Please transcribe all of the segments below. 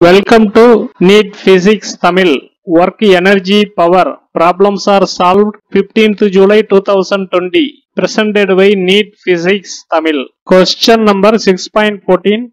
Welcome to NEET Physics Tamil. Work Energy Power. Problems are solved 15th July 2020. Presented by NEET Physics Tamil. Question number 6.14.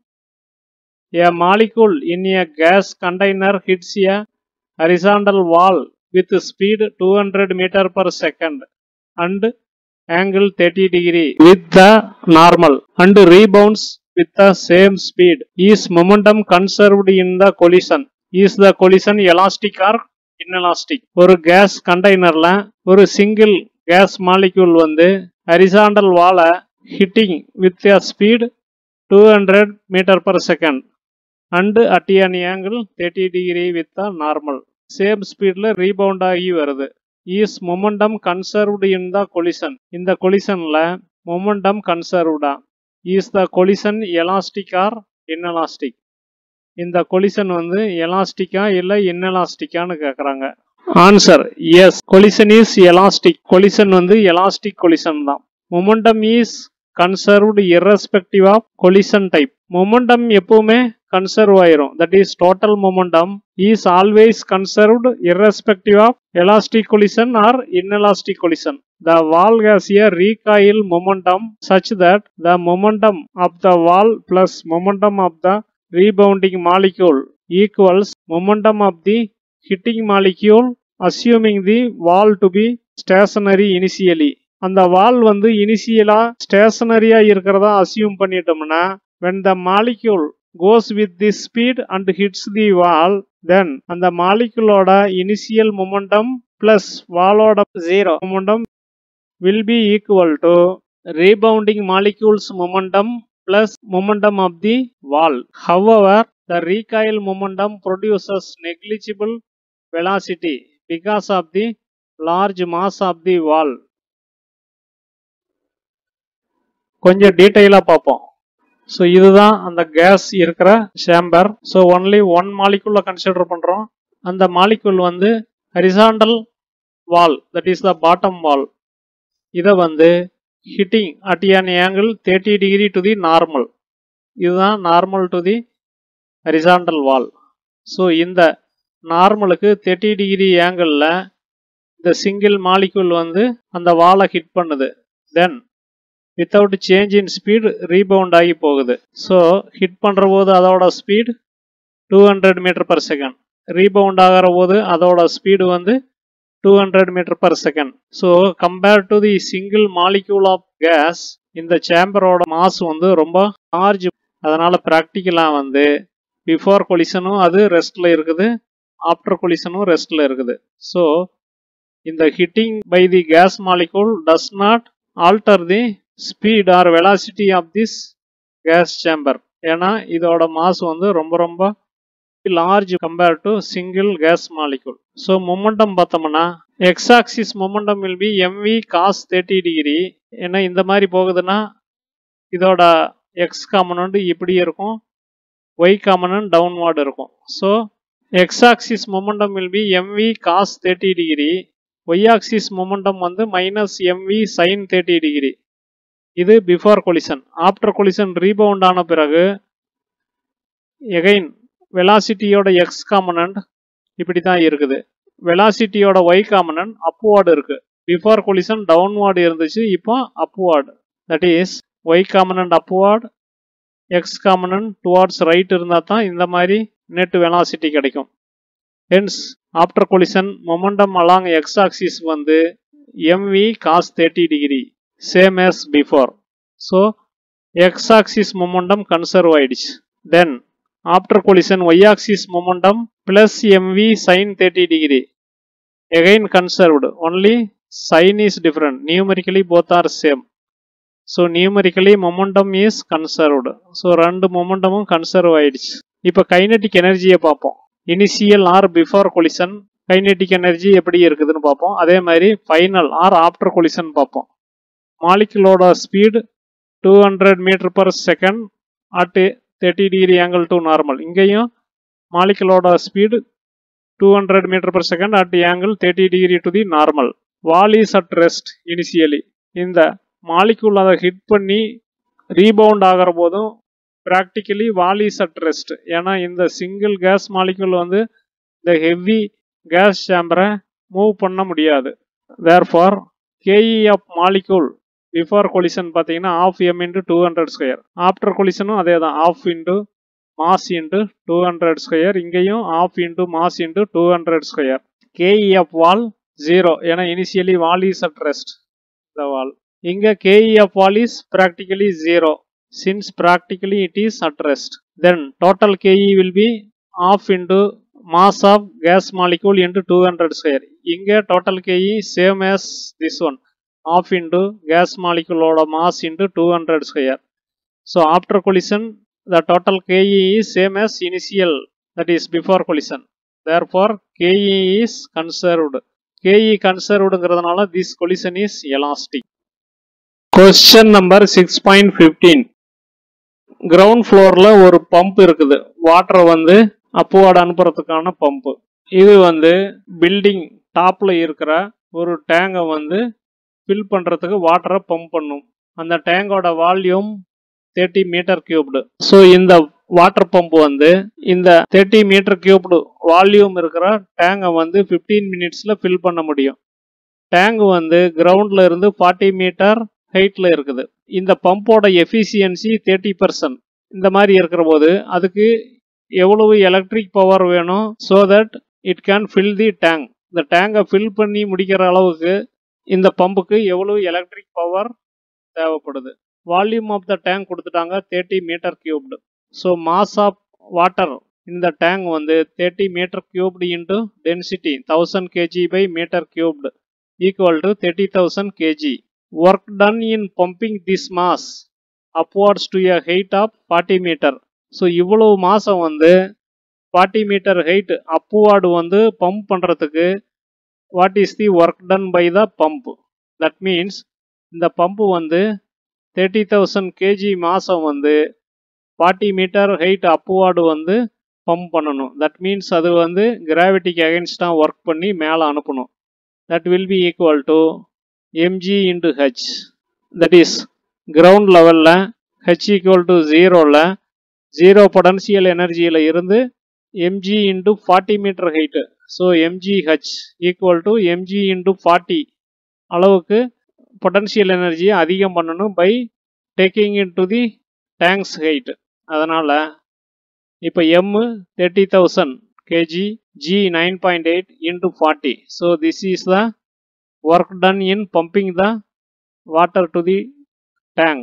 A molecule in a gas container hits a horizontal wall with speed 200 meter per second and angle 30 degree with the normal and rebounds with the same speed. Is momentum conserved in the collision? Is the collision elastic or inelastic? ஒரு gas கண்டெய்னர்ல ஒரு single gas molecule வந்து horizontal வாலை hitting with a speed two hundred metre per second and at an angle thirty degree with the normal same ஸ்பீடில் rebound ஆகி வருது is momentum conserved in the collision இந்த கொலிசனில் momentum கன்சர்வ்டா is the collision elastic or inelastic இந்த collision வந்து எலாஸ்டிக்கா இல்லை இன்எலாஸ்டிக்கான்னு கேட்குறாங்க answer yes collision is elastic collision வந்து எலாஸ்டிக் கொலிசன் தான் momentum is conserved irrespective of collision type momentum எப்பவுமே கன்சர்வ் ஆயிரும் that is total momentum is always conserved irrespective of elastic collision or inelastic collision The wall has a recoil momentum such that the momentum of the wall plus momentum of the rebounding molecule equals momentum of the hitting molecule assuming the wall to be stationary initially. அந்த வால் வந்து இனிஷியலா ஸ்டேஷனரியா இருக்கிறதா assume பண்ணிட்டோம்னா when the molecule goes with this speed and hits the wall then அந்த மாலிகுலோட initial momentum plus வாலோட zero momentum will be equal to rebounding molecules momentum plus momentum of the wall. However, the recoil momentum produces negligible velocity because of the large mass of the wall. கொஞ்சம் டீட்டெயிலாக பார்ப்போம் so இதுதான் அந்த gas இருக்கிற chamber so only one மாலிகுலை consider பண்ணுறோம் அந்த molecule வந்து horizontal wall that is the bottom wall இதை வந்து hitting at an angle thirty degree to the normal இதுதான் normal to the horizontal wall so இந்த நார்மலுக்கு தேர்ட்டி டிகிரி ஆங்கிளில் இந்த சிங்கிள் மாலிகுல் வந்து அந்த வாலை ஹிட் பண்ணுது then without change in speed rebound ஆகி போகுது ஸோ ஹிட் பண்ணுற போது அதோட speed two hundred metre per second rebound ஆகிற போது அதோட ஸ்பீடு வந்து two hundred metre per second so compare to the single molecule of gas இந்த சேம்பரோட மாஸ் வந்து ரொம்ப லார்ஜ் அதனால ப்ராக்டிக்கலாக வந்து பிஃபோர் கொலிசனும் அது ரெஸ்ட்ல இருக்குது ஆஃப்டர் கொலிசனும் ரெஸ்ட்ல இருக்குது ஸோ இந்த hitting by the gas molecule does not alter the speed or velocity of this gas chamber ஏன்னா இதோட மாஸ் வந்து ரொம்ப ரொம்ப large compare to single gas molecule so momentum பார்த்தோம்னா x axis momentum will be MV cos thirty degree ஏன்னா இந்த மாதிரி போகுதுன்னா இதோட எக்ஸ் காமனண்ட் இப்படி இருக்கும் ஒய் காமனண்ட் டவுன்வார்டு இருக்கும் so x axis momentum will be MV cos thirty degree y axis momentum வந்து minus MV sine thirty degree இது before collision after collision rebound ஆன பிறகு எகைன் வெலாசிட்டியோட எக்ஸ் காமனண்ட் இப்படி தான் இருக்குது வெலாசிட்டியோட ஒய் காமனண்ட் அப்வார்டு இருக்கு பிஃபோர் கொலிசன் டவுன்வார்டு இருந்துச்சு இப்போ upward that is y component upward x component towards right இருந்தால் தான் இந்த மாதிரி நெட் வெலாசிட்டி கிடைக்கும் hence after collision momentum along X axis வந்து MV cos thirty degree same as before so x axis momentum conserve ஆயிடுச்சு then after collision y axis momentum plus MV sine thirty degree again conserved only sine is different numerically both are same so numerically momentum is conserved so ரெண்டு மொமெண்டமும் conserve ஆயிடுச்சு இப்போ kinetic எனர்ஜியை பார்ப்போம் initial or before collision kinetic energy எப்படி இருக்குதுன்னு பார்ப்போம் அதே மாதிரி ஃபைனல் ஆர் ஆஃப்டர் கொலிசன் பார்ப்போம் மாலிகுலோட speed two hundred metre per second at thirty degree angle to normal இங்கேயும் மாலிகுலோட speed two hundred metre per second at angle thirty degree to the normal wall is at rest initially இந்த molecule அதை hit பண்ணி rebound ஆகிற போதும் practically wall is at rest ஏன்னா இந்த single gas molecule வந்து இந்த ஹெவி கேஸ் சேம்பரை மூவ் பண்ண முடியாது therefore KE of molecule before collision பார்த்தீங்கன்னா half m into two hundred square after கொலிஷனும் அதே தான் half into mass into two hundred square இங்கேயும் half into mass into two hundred square KE of wall zero ஏன்னா initially wall is at rest the wall இங்க KE of wall is practically zero since practically it is at rest then total KE will be half into mass of case molecule into two hundred square இங்க total KE same as this one half into gas மாலிகுலோட mass into two hundred square so after collision the total KE is same as initial that is before collision therefore KE is conserved KE கன்சர்வ்டுங்கிறதுனால this collision is elastic question number six point fifteen ground ஃப்ளோர்ல ஒரு pump இருக்குது வாட்டரை வந்து upward அனுப்புறதுக்கான pump இது வந்து building டாப்ல இருக்கிற ஒரு டேங்கை வந்து ஃபில் பண்றதுக்கு வாட்டரை பம்ப் பண்ணும் அந்த டேங்கோட volume thirty metre cubed so இந்த வாட்டர் பம்ப் வந்து இந்த தேர்ட்டி மீட்டர் கியூப்டு வால்யூம் இருக்கிற டேங்கை வந்து ஃபிஃப்டீன் மினிட்ஸில் ஃபில் பண்ண முடியும் டேங்க் வந்து கிரவுண்ட்ல இருந்து ஃபார்ட்டி மீட்டர் ஹைட்ல இருக்குது இந்த பம்போட எஃபிசியன்சி தேர்ட்டி பர்சன்ட் இந்த மாதிரி இருக்கிற போது அதுக்கு எவ்வளவு எலக்ட்ரிக் பவர் வேணும் so that it can fill the tank இந்த டேங்கை ஃபில் பண்ணி முடிக்கிற அளவுக்கு இந்த பம்புக்கு எவ்வளவு எலக்ட்ரிக் பவர் தேவைப்படுது வால்யூம் ஆஃப் த டேங்க் கொடுத்துட்டாங்க thirty metre cubed so mass of water இந்த டேங்க் வந்து thirty metre cubed into density thousand kg by metre cubed equal to thirty thousand kg work done in pumping this mass upwards to a height of forty metre so இவ்வளவு மாதம் வந்து forty metre height upward வந்து pump பண்ணுறதுக்கு what is the work done by the pump that means இந்த pump வந்து thirty thousand kg மாதம் வந்து forty metre height upward வந்து பம்ப் பண்ணணும் தட் மீன்ஸ் அது வந்து கிராவிட்டிக்கு அகேன்ஸ்டாக ஒர்க் பண்ணி மேலே அனுப்பணும் that will be equal to MG into H that is ground லெவலில் ஹெச் ஈக்குவல் டு ஜீரோவில் ஜீரோ பொட்டன்சியல் எனர்ஜியில் இருந்து MG into forty metre height so MG H equal to MG into forty அளவுக்கு பொட்டன்ஷியல் எனர்ஜியை அதிகம் பண்ணணும் by taking in to the tank's height அதனால் இப்போ M thirty thousand kg G nine point eight into forty so this is the work done in pumping the water to the tank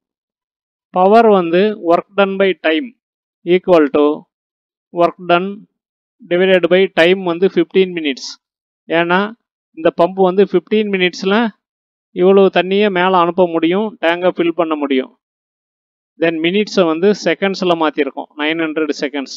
power வந்து work done by time equal to work done divided by time வந்து fifteen minutes ஏன்னா இந்த pump வந்து fifteen மினிட்ஸில் இவ்வளவு தண்ணியை மேலே அனுப்ப முடியும் டேங்கை ஃபில் பண்ண முடியும் தென் மினிட்ஸை வந்து செகண்ட்ஸில் மாற்றிருக்கோம் நைன் ஹண்ட்ரட் செகண்ட்ஸ்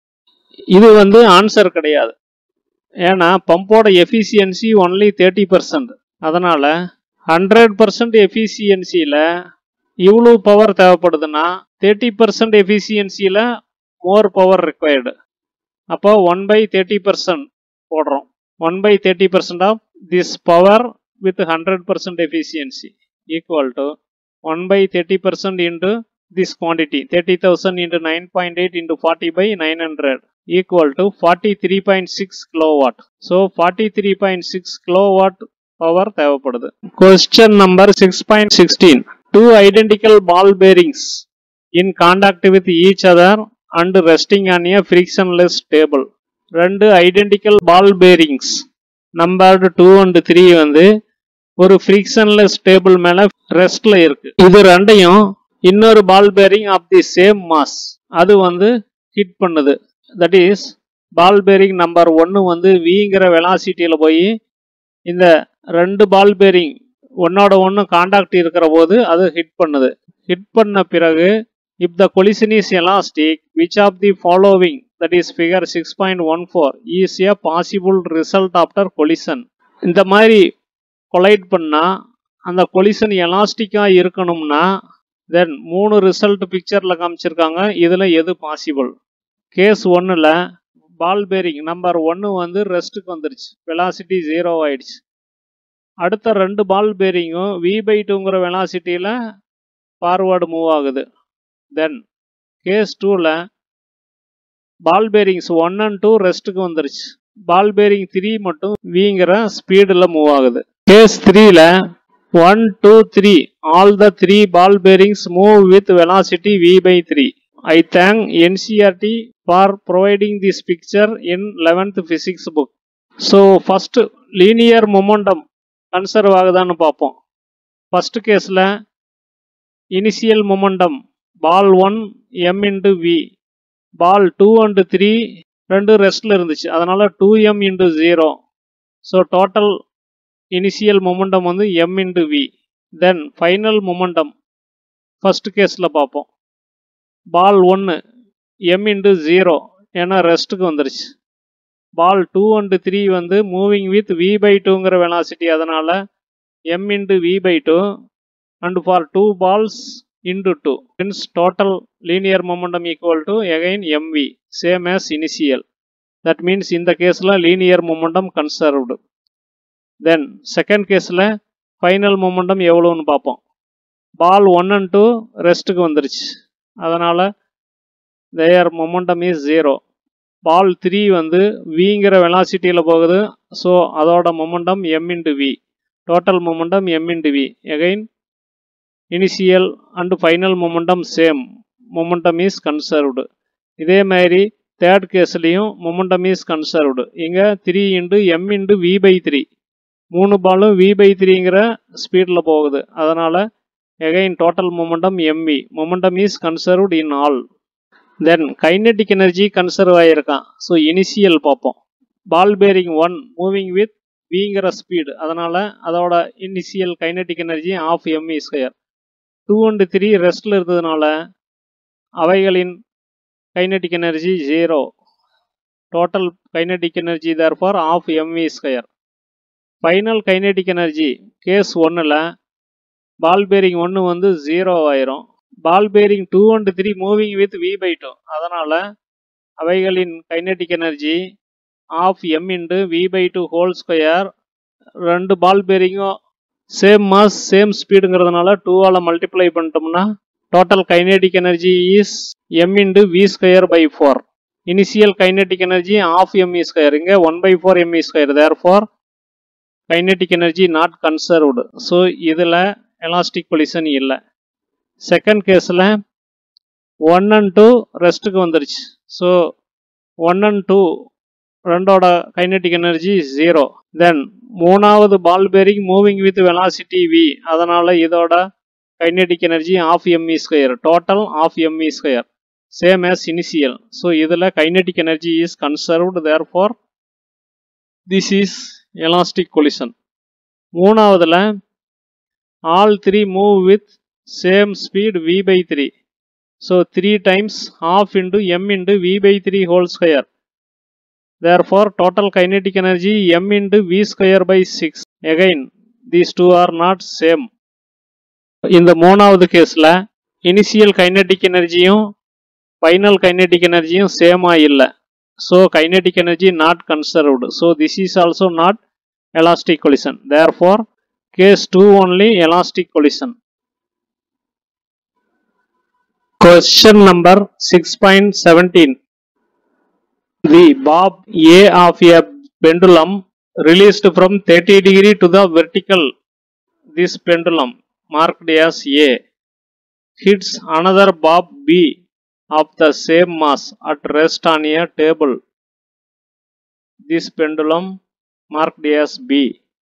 இது வந்து ஆன்சர் கிடையாது ஏன்னா பம்போட எஃபிசியன்சி ஒன்லி தேர்ட்டி பர்சன்ட் அதனால் ஹண்ட்ரட் பர்சன்ட் எஃபிசியன்சியில் இவ்வளோ பவர் தேவைப்படுதுன்னா தேர்ட்டி பர்சன்ட் எஃபிசியன்சியில் மோர் பவர் ரிக்வயர்டு அப்போ ஒன் பை தேர்ட்டி பர்சன்ட் போடுறோம் one by thirty percent of this power with hundred percent efficiency equal to one by thirty percent into this quantity 30,000 into 9.8 into 40 by 900 equal to 43.6 kilowatt. So 43.6 kilowatt power தேவைப்படுது question number 6.16 two identical ball bearings in contact with each other and resting on a frictionless table ரெண்டு identical ball bearings numbered two and three வந்து ஒரு frictionless table மேல ரெஸ்ட்ல இருக்கு இது ரெண்டையும் இன்னொரு ball bearing of the same mass அது வந்து ஹிட் பண்ணுது that is ball bearing number ஒன்று வந்து விங்கிற வெலாசிட்டியில் போய் இந்த ரெண்டு பால் பேரிங் ஒன்னோட ஒன்று காண்டாக்ட் இருக்கிற போது அது ஹிட் பண்ணுது ஹிட் பண்ண பிறகு if the collision is elastic which of the following that is figure six point one four is a possible result after collision இந்த மாதிரி கொலைட் பண்ணால் அந்த கொலிசன் எலாஸ்டிக்காக இருக்கணும்னா தென் மூணு ரிசல்ட் பிக்சரில் காமிச்சிருக்காங்க இதில் எது பாசிபிள் கேஸ் ஒன்றில் பால் பேரிங் நம்பர் ஒன்று வந்து ரெஸ்ட்டுக்கு வந்துருச்சு வெலாசிட்டி ஜீரோ ஆயிடுச்சு அடுத்த ரெண்டு பால் பேரிங்கும் வி பை டூங்கிற வெலாசிட்டியில் ஃபார்வேர்டு மூவ் ஆகுது தென் கேஸ் டூவில் ball bearings one and two ரெஸ்ட்டுக்கு வந்துருச்சு பால் பேரிங் த்ரீ மட்டும் விங்கிற ஸ்பீடில் மூவ் ஆகுது கேஸ் த்ரீல one two three all the three ball bearings move with velocity V by three I thank NCERT for providing this picture in eleventh physics book so first linear momentum conserve ஆகுதான்னு பார்ப்போம் first கேஸில் initial momentum ball one M into V ball two and three ரெண்டு ரெஸ்டில் இருந்துச்சு அதனால் two M into zero so total initial momentum வந்து M into V then final momentum first கேஸில் பார்ப்போம் பால் ஒன்று எம் இன்டு ஜீரோ ஏன்னா ரெஸ்ட்டுக்கு வந்துருச்சு பால் டூ அண்டு த்ரீ வந்து மூவிங் வித் வி பை டூங்கிற வெலாசிட்டி அதனால் m into v by two and for two balls into two means total linear momentum equal to again m v same as initial that means இந்த கேஸில் linear momentum conserved then second கேஸில் final momentum எவ்வளோன்னு பார்ப்போம் ball one and two ரெஸ்ட்டுக்கு வந்துருச்சு அதனால் their momentum is zero ball three வந்து விங்கிற வெலாசிட்டியில் போகுது ஸோ அதோட momentum m into v total momentum m into v again initial and final momentum same momentum is conserved இதே மாதிரி தேர்ட் கேஸ்லேயும் மொமெண்டம் இஸ் கன்சர்வ்டு இங்கே three into m into v by three மூணு பாலும் வி பை த்ரீங்கிற ஸ்பீடில் போகுது அதனால் again total momentum m v momentum is conserved in all then kinetic energy conserve ஆகியிருக்கான் ஸோ இனிஷியல் பார்ப்போம் ball bearing one moving with விங்கிற ஸ்பீடு அதனால் அதோட initial kinetic energy half m e square two and three ரெஸ்டில் இருந்ததுனால அவைகளின் kinetic energy zero total kinetic energy therefore half MV square final kinetic energy case ஒன்றில் ball bearing ஒன்று வந்து zero ஆயிரும் ball bearing two and three moving with v by two அதனால் அவைகளின் kinetic energy half m into v by two whole square ரெண்டு ball பேரிங்கும் same mass same ஸ்பீடுங்கிறதுனால டூவால் மல்டிப்ளை பண்ணிட்டோம்னா total kinetic energy is m into v square by four initial kinetic energy half m e square இங்கே one by four m e square therefore kinetic energy not conserved so இதில் elastic collision இல்லை second கேஸில் one and two ரெஸ்ட்டுக்கு வந்துருச்சு so one and two ரெண்டோட kinetic energy zero then மூணாவது ball bearing moving with velocity v அதனால் இதோட kinetic energy half m e square total half m e square same as initial so இதில் kinetic energy is conserved there therefore this is elastic collision மூணாவதுல all three move with same speed v by three so three times half into m into v by three whole square therefore total kinetic energy m into v square by six again these two are not same இந்த மூணாவது கேஸில் initial kinetic எனர்ஜியும் final kinetic எனர்ஜியும் சேமாக இல்லை so kinetic energy not conserved so this is also not elastic collision therefore case 2 only elastic collision question number 6.17 the bob a of a pendulum released from 30 degree to the vertical this pendulum marked as a hits another bob b of the same mass at rest on a table this pendulum marked as B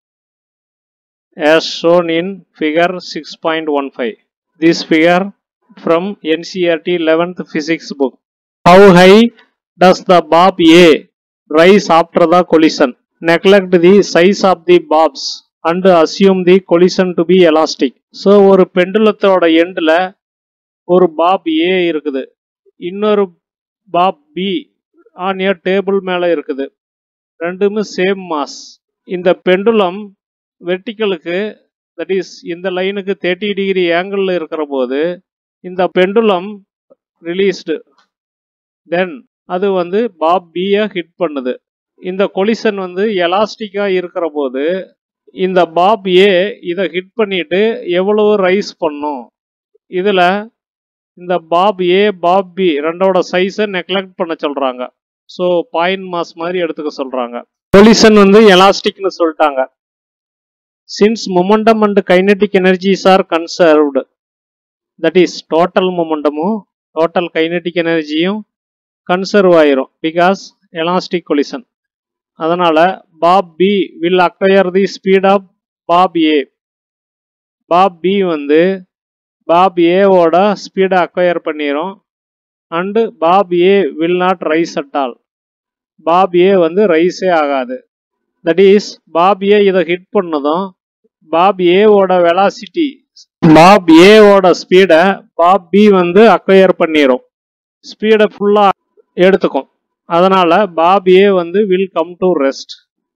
as shown in figure 6.15. This figure from NCRT 11th physics book. How high does the bob A rise after the collision? Neglect the size of the bobs and assume the collision to be elastic. So ஒரு பெண்டுலத்தோட எண்டில் ஒரு bob A இருக்குது இன்னொரு bob B on a table மேலே இருக்குது ரெண்டுமே same mass இந்த பெண்டுலம் வெர்டிக்கலுக்கு தட் இஸ் இந்த லைனுக்கு தேர்ட்டி டிகிரி ஆங்கிளில் இருக்கிற போது இந்த பெண்டுலம் ரிலீஸ்டு தென் அது வந்து பாப் பியை ஹிட் பண்ணுது இந்த கொலிசன் வந்து எலாஸ்டிக்காக இருக்கிற போது இந்த பாப் ஏ இதை ஹிட் பண்ணிட்டு எவ்வளவு ரைஸ் பண்ணும் இதில் இந்த பாப் ஏ பாப் பி ரெண்டோட சைஸை நெக்லெக்ட் பண்ண சொல்றாங்க ஸோ பாயிண்ட் மாஸ் மாதிரி எடுத்துக்க சொல்றாங்க கொலிசன் வந்து எலாஸ்டிக்னு சொல்லிட்டாங்க since momentum and kinetic energies are conserved that is total மொமெண்டமும் டோட்டல் கைனெட்டிக் எனர்ஜியும் கன்சர்வ் ஆயிரும் பிகாஸ் எலாஸ்டிக் கொலிசன் அதனால bob B will acquire the speed of bob A bob B வந்து பாப் ஏவோட ஸ்பீடை அக்வயர் பண்ணிரும் and bob A will not rise at all bob A வந்து ரைஸே ஆகாது தட் இஸ் பாப் ஏ இதை ஹிட் பண்ணதும் பாப் ஏவோட வெலாசிட்டி பாப் ஏவோட ஸ்பீடை பாப் பி வந்து அக்வயர் பண்ணிரும் ஸ்பீடை ஃபுல்லாக எடுத்துக்கும் அதனால பாப் ஏ வந்து will come to rest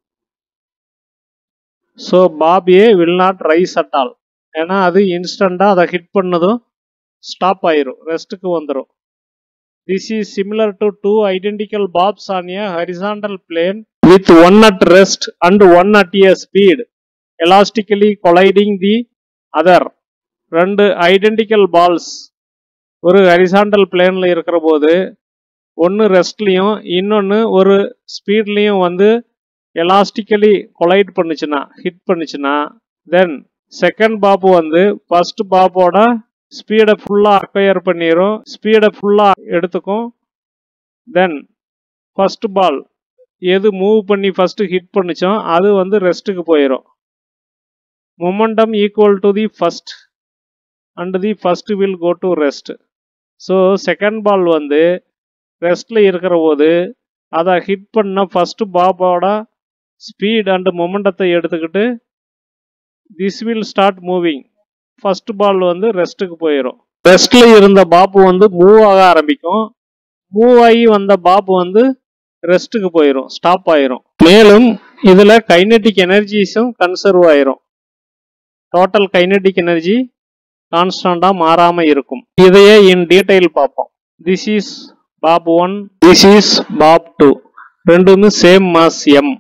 so bob A will not rise at all ஏன்னா அது இன்ஸ்டண்ட்டாக அதை ஹிட் பண்ணதும் ஸ்டாப் ஆயிரும் ரெஸ்ட்டுக்கு வந்துடும் this is similar to two identical bobs on a horizontal plane with one at rest and one at a speed elastically colliding the other ரெண்டு identical balls ஒரு ஹரிசாண்டல் பிளேனில் இருக்கிற போது ஒன்று ரெஸ்ட்லேயும் இன்னொன்று ஒரு ஸ்பீட்லேயும் வந்து எலாஸ்டிக்கலி கொலைட் பண்ணுச்சுன்னா ஹிட் பண்ணுச்சுன்னா தென் செகண்ட் பாப்பு வந்து ஃபர்ஸ்ட் பாப்போட ஸ்பீடை ஃபுல்லாக அக்வயர் பண்ணிடும் ஸ்பீடை ஃபுல்லாக எடுத்துக்கும் தென் ஃபர்ஸ்ட் பால் எது மூவ் பண்ணி ஃபர்ஸ்ட் ஹிட் பண்ணுச்சோ அது வந்து ரெஸ்ட்டுக்கு போயிடும் momentum equal to the first and the first will go to rest so second ball வந்து ரெஸ்டில் இருக்கிற போது அதை ஹிட் பண்ண ஃபர்ஸ்ட் பாப்போட ஸ்பீட் அண்ட் மொமெண்டத்தை எடுத்துக்கிட்டு this will start moving first ball வந்து ரெஸ்ட்டுக்கு போயிடும் ரெஸ்டில் இருந்த பாப்பு வந்து மூவ் ஆக ஆரம்பிக்கும் மூவ் ஆகி வந்த பாப்பு வந்து ரெஸ்ட்டுக்கு போயிடும் ஸ்டாப் ஆயிரும் மேலும் இதில் கைனெட்டிக் எனர்ஜிஸும் கன்சர்வ் ஆயிரும் டோட்டல் கைனெட்டிக் எனர்ஜி கான்ஸ்டண்டாக மாறாமல் இருக்கும் இதையே இன் டீட்டெயில் பார்ப்போம் this is bob one this is bob two ரெண்டுமே சேம் மாஸ் எம்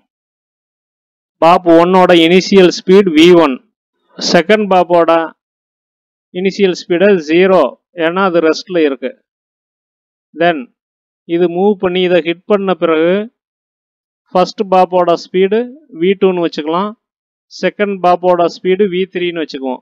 பாப் ஒன்னோட initial speed v one second பாப்போட இனிஷியல் ஸ்பீடு ஜீரோ ஏன்னா அது ரெஸ்டில் இருக்கு தென் இது மூவ் பண்ணி இதை ஹிட் பண்ண பிறகு ஃபர்ஸ்ட் பாப்போட ஸ்பீடு வி டூன்னு வச்சுக்கலாம் செகண்ட் பாப்போட ஸ்பீடு வி த்ரீன்னு வச்சுக்குவோம்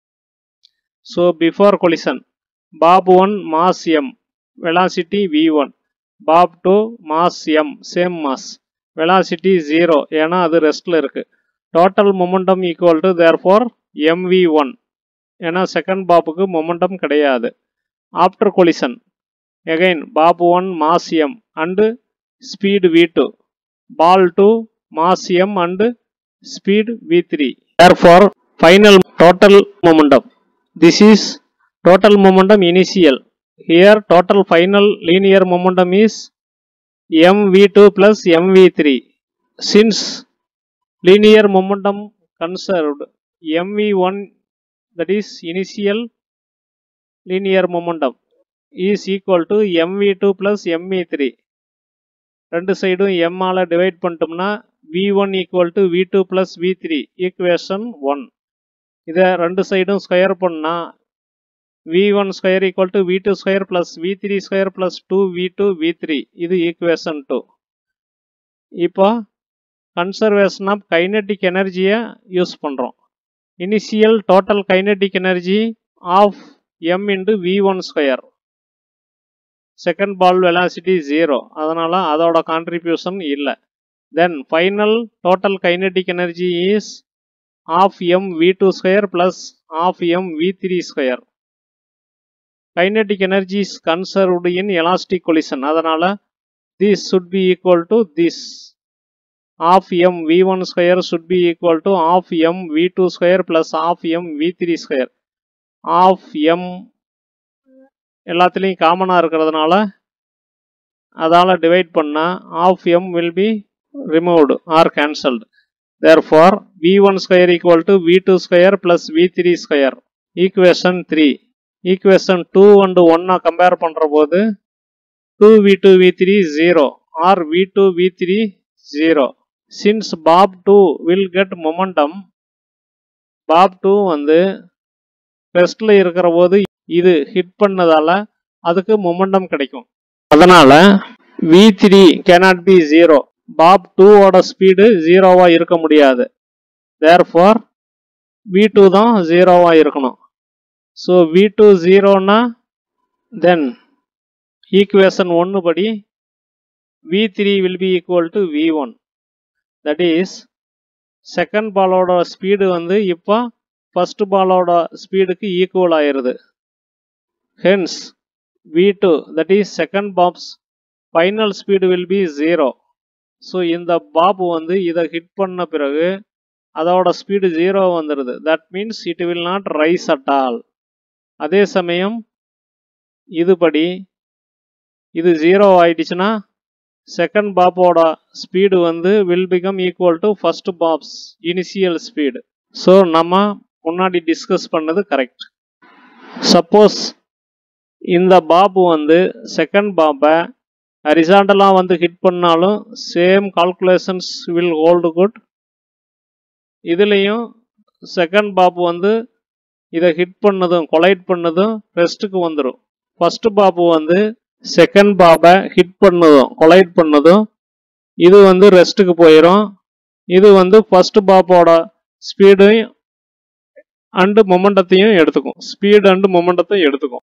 so before collision bob one mass m velocity v one bob two mass m same mass velocity zero ஏன்னா அது ரெஸ்டில் இருக்கு total momentum equal to therefore m v one ஏன்னா செகண்ட் பாப்புக்கு மொமெண்டம் கிடையாது after collision again bob one mass m and speed v two ball two mass m and speed v three therefore final total momentum this is total momentum initial here total final linear momentum is mv2 plus mv3 since linear momentum conserved mv1 that is initial linear momentum is equal to mv2 plus mv3 ரெண்டு சைடும் m ஆல divide பண்ணிட்டோம்னா v1 equal to v2 plus v3 equation one இதை ரெண்டு சைடும் square பண்ணா v1 square equal to v2 square plus v3 square plus two v2 v3 இது equation two இப்போ கன்சர்வேஷன் ஆஃப் கைனெட்டிக் எனர்ஜியை யூஸ் பண்ணுறோம் initial total kinetic energy half m into v one square second ball velocity zero அதனால அதோட contribution இல்லை then final total kinetic energy is half m v two square plus half m v three square kinetic energy is conserved in elastic collision அதனால this should be equal to this half m v one square should be equal to half m v two square plus half m v three square half m எல்லாத்துலேயும் காமனாக இருக்கிறதுனால அதால் divide பண்ணால் half m will be removed or cancelled therefore v one square equal to v two square plus v three square equation three equation two and ஒன்னா compare பண்ணுற போது two v two v three zero or v two v three zero since bob two will get momentum bob two வந்து ரெஸ்டில் இருக்கிற போது இது hit பண்ணதால அதுக்கு momentum கிடைக்கும் அதனால v three cannot be zero bob டூவோட ஸ்பீடு ஜீரோவா இருக்க முடியாது தேர்ஃபார் வி டூ தான் ஜீரோவா இருக்கணும் ஸோ வி டூ ஜீரோனா தென் ஈக்குவேஷன் ஒன்று படி v three will be equal to v one that is second பாலோட ஸ்பீடு வந்து இப்போ ஃபர்ஸ்ட் பாலோட ஸ்பீடுக்கு ஈக்குவல் ஆயிருது hence v two that is second bob's final speed will be zero so இந்த பாப் வந்து இதை ஹிட் பண்ண பிறகு அதோட ஸ்பீடு ஜீரோ வந்துடுது that means it will not rise at all அதே சமயம் இதுபடி இது ஜீரோ ஆயிடுச்சுன்னா செகண்ட் பாப்போட ஸ்பீடு வந்து will become equal to first bob's initial speed so நம்ம முன்னாடி டிஸ்கஸ் பண்ணது கரெக்ட் சப்போஸ் இந்த பாபு வந்து செகண்ட் பாப்பை ஹரிசாண்டலாக வந்து ஹிட் பண்ணாலும் same calculations will hold good இதுலேயும் செகண்ட் பாப் வந்து இதை ஹிட் பண்ணதும் கொலைட் பண்ணதும் ரெஸ்ட்டுக்கு வந்துடும் ஃபர்ஸ்ட் பாப் வந்து செகண்ட் பாபை ஹிட் பண்ணதும் கொலைட் பண்ணதும் இது வந்து ரெஸ்ட்டுக்கு போயிடும் இது வந்து ஃபர்ஸ்ட் பாப்போட ஸ்பீடையும் அண்டு மொமெண்டத்தையும் எடுத்துக்கும் ஸ்பீடு அண்டு மொமெண்டத்தையும் எடுத்துக்கும்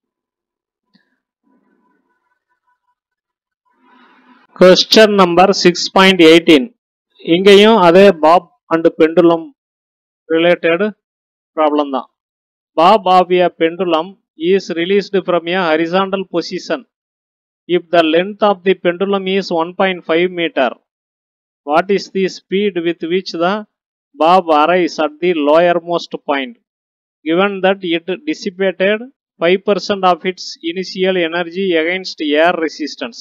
question number six point eighteen இங்கேயும் அதே bob and pendulum related problem தான் bob of a pendulum is released from a horizontal position if the length of the pendulum is one point five metre what is the speed with which the bob arise at the lowermost point given that it dissipated 5% of its initial energy against air resistance.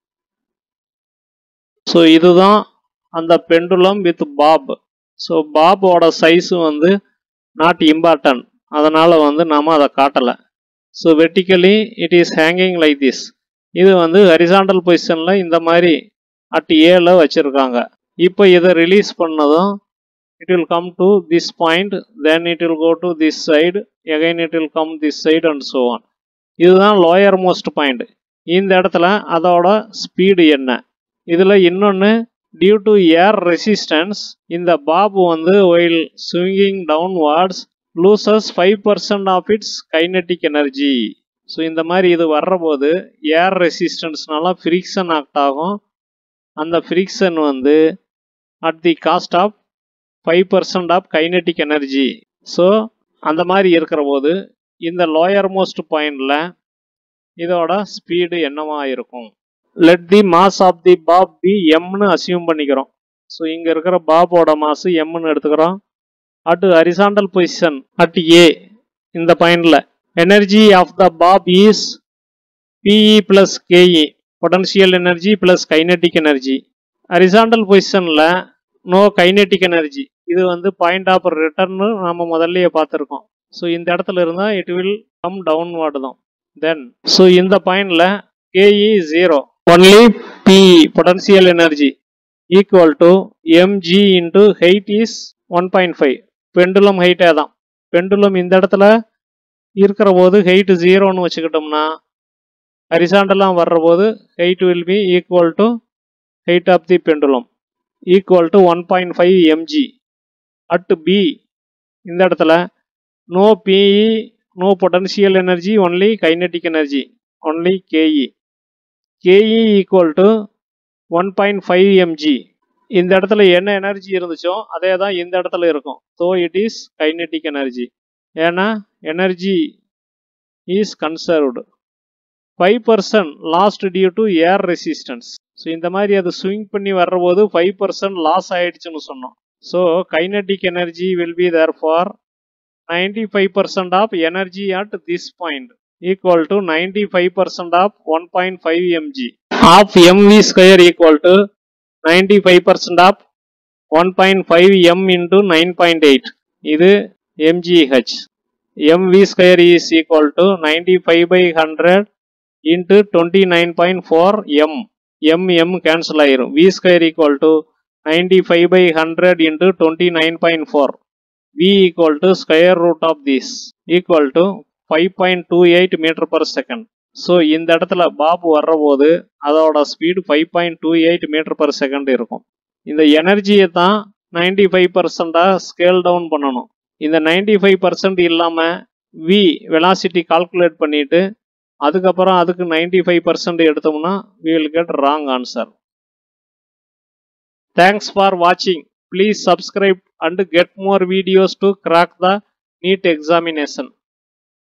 So இதுதான் அந்த pendulum with bob so பாபோட சைஸும் வந்து not important அதனால் வந்து நாம் அதை காட்டலை so vertically it is hanging like this இது வந்து ஹரிசாண்டல் பொசிஷனில் இந்த மாதிரி அட் ஏல வச்சுருக்காங்க இப்போ இதை ரிலீஸ் பண்ணதும் it will come to this point then it will go to this side again it will come this side and so on இதுதான் லோயர் மோஸ்ட் பாயிண்ட் இந்த இடத்துல அதோட ஸ்பீடு என்ன இதில் இன்னொன்று டியூ டு ஏர் ரெசிஸ்டன்ஸ் இந்த bob வந்து while swinging downwards loses five percent of its kinetic energy so இந்த மாதிரி இது வர்றபோது ஏர் ரெசிஸ்டன்ஸ்னால ஃப்ரிக்ஷன் ஆக்ட் ஆகும் அந்த ஃப்ரிக்ஷன் வந்து at the cost of five percent of kinetic energy so அந்த மாதிரி இருக்கிற போது இந்த லோயர் மோஸ்ட் பாயிண்டில் இதோட ஸ்பீடு என்னவா இருக்கும் let the mass of the bob be எம்னு அசியூம் பண்ணிக்கிறோம் ஸோ இங்கே இருக்கிற பாபோட மாசு எம்னு எடுத்துக்கிறோம் at horizontal position at A இந்த பாயிண்டில் energy of the bob is P E plus K E potential energy plus kinetic energy horizontal பொசிஷனில் நோ கைனெட்டிக் எனர்ஜி இது வந்து பாயிண்ட் ஆஃப் ரிட்டர்னு நம்ம முதல்லயே பார்த்துருக்கோம் ஸோ இந்த இடத்துல இருந்தால் இட் வில் கம் டவுன்வார்டு தான் தென் ஸோ இந்த பாயிண்டில் K E zero only P E potential energy equal to MG into height is one point five pendulum ஹைட்டே தான் பெண்டுலம் இந்த இடத்துல இருக்கிற போது ஹைட் ஜீரோன்னு வச்சுக்கிட்டோம்னா ஹரிசாண்டெல்லாம் வர்ற போது height will be equal to height of the pendulum equal to one point five M G at B இந்த இடத்துல no P E no potential energy only kinetic energy only K E K E equal to one point five M G இந்த இடத்துல என்ன energy இருந்துச்சோ அதே தான் இந்த இடத்துல இருக்கும் so it is kinetic energy ஏன்னா energy is conserved five percent lost due to air resistance so இந்த மாதிரி அது ஸ்விங் பண்ணி வர்றபோது ஃபைவ் பர்சன்ட் லாஸ் ஆயிடுச்சுன்னு சொன்னோம் so kinetic energy will be there for ninety five percent of energy at this point equal to ninety five percent of one point five M G half MV square equal to ninety five percent of one point five M into nine point eight இது M G H M V square is equal to ninety five by hundred into twenty nine point four M M M cancel ஆயிரும் V square equal to ninety five by hundred into twenty nine point four V equal to square root of this equal to five point two eight metre per second so இந்த இடத்துல bob வர்றபோது அதோட speed five point two eight metre per second இருக்கும் இந்த எனர்ஜியை தான் ninety five பர்சண்டாக scale down பண்ணணும் இந்த நைன்டி ஃபைவ் பர்சன்ட் இல்லாமல் வி வெலாசிட்டி கால்குலேட் பண்ணிட்டு அதுக்கப்புறம் அதுக்கு நைன்டி ஃபைவ் பர்சன்ட் எடுத்தோம்னா we will get wrong answer thanks for வாட்சிங் please subscribe and get more videos to crack the NEET examination